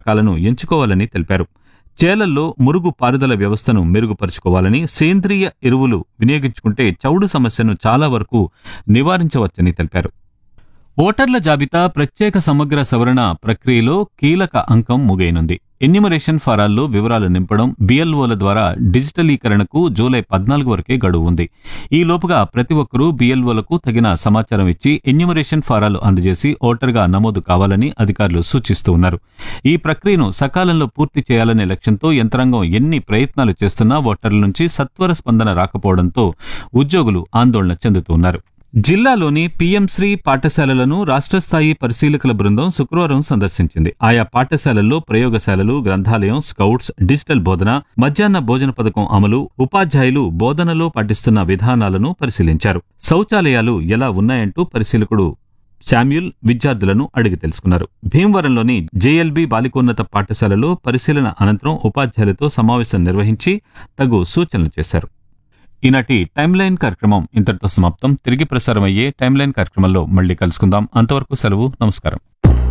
రకాలను ఎంచుకోవాలని తెలిపారు చేలల్లో మురుగు పారుదల వ్యవస్థను మెరుగుపరుచుకోవాలని సేంద్రియ ఎరువులు వినియోగించుకుంటే చౌడు సమస్యను చాలా వరకు నివారించవచ్చని తెలిపారు ఓటర్ల జాబితా ప్రత్యేక సమగ్ర సవరణ ప్రక్రియలో కీలక అంకం ముగైనుంది ఎన్యూమరేషన్ ఫారాల్లో వివరాలు నింపడం బిఎల్ఓల ద్వారా డిజిటలీకరణకు జూలై పద్నాలుగు వరకే గడువు ఉంది ఈ లోపుగా ప్రతి ఒక్కరూ బిఎల్ఓలకు తగిన సమాచారం ఇచ్చి ఎన్యూమరేషన్ ఫారాలు అందజేసి ఓటర్గా నమోదు కావాలని అధికారులు సూచిస్తూ ఉన్నారు ఈ ప్రక్రియను సకాలంలో పూర్తి చేయాలనే లక్ష్యంతో యంత్రాంగం ఎన్ని ప్రయత్నాలు చేస్తున్నా ఓటర్ల నుంచి సత్వర స్పందన రాకపోవడంతో ఉద్యోగులు ఆందోళన చెందుతూ ఉన్నారు జిల్లాలోని పీఎం శ్రీ పాఠశాలలను రాష్ట్ర స్థాయి పరిశీలకుల బృందం శుక్రవారం సందర్శించింది ఆయా పాఠశాలల్లో ప్రయోగశాలలు గ్రంథాలయం స్కౌట్స్ డిజిటల్ బోధన మధ్యాహ్న భోజన పథకం అమలు ఉపాధ్యాయులు బోధనలో పాటిస్తున్న విధానాలను పరిశీలించారు శౌచాలయాలు ఎలా ఉన్నాయంటూ పరిశీలకుడు శామ్యుల్ విద్యార్థులను అడిగి తెలుసుకున్నారు భీమవరంలోని జేఎల్బీ బాలికోన్నత పాఠశాలలో పరిశీలన అనంతరం ఉపాధ్యాయులతో సమావేశం నిర్వహించి తగు సూచనలు చేశారు ఈనాటి టైమ్ లైన్ కార్యక్రమం ఇంతటితో సమాప్తం తిరిగి ప్రసారం అయ్యే టైమ్ లైన్ కార్యక్రమంలో మళ్ళీ కలుసుకుందాం అంతవరకు సెలవు నమస్కారం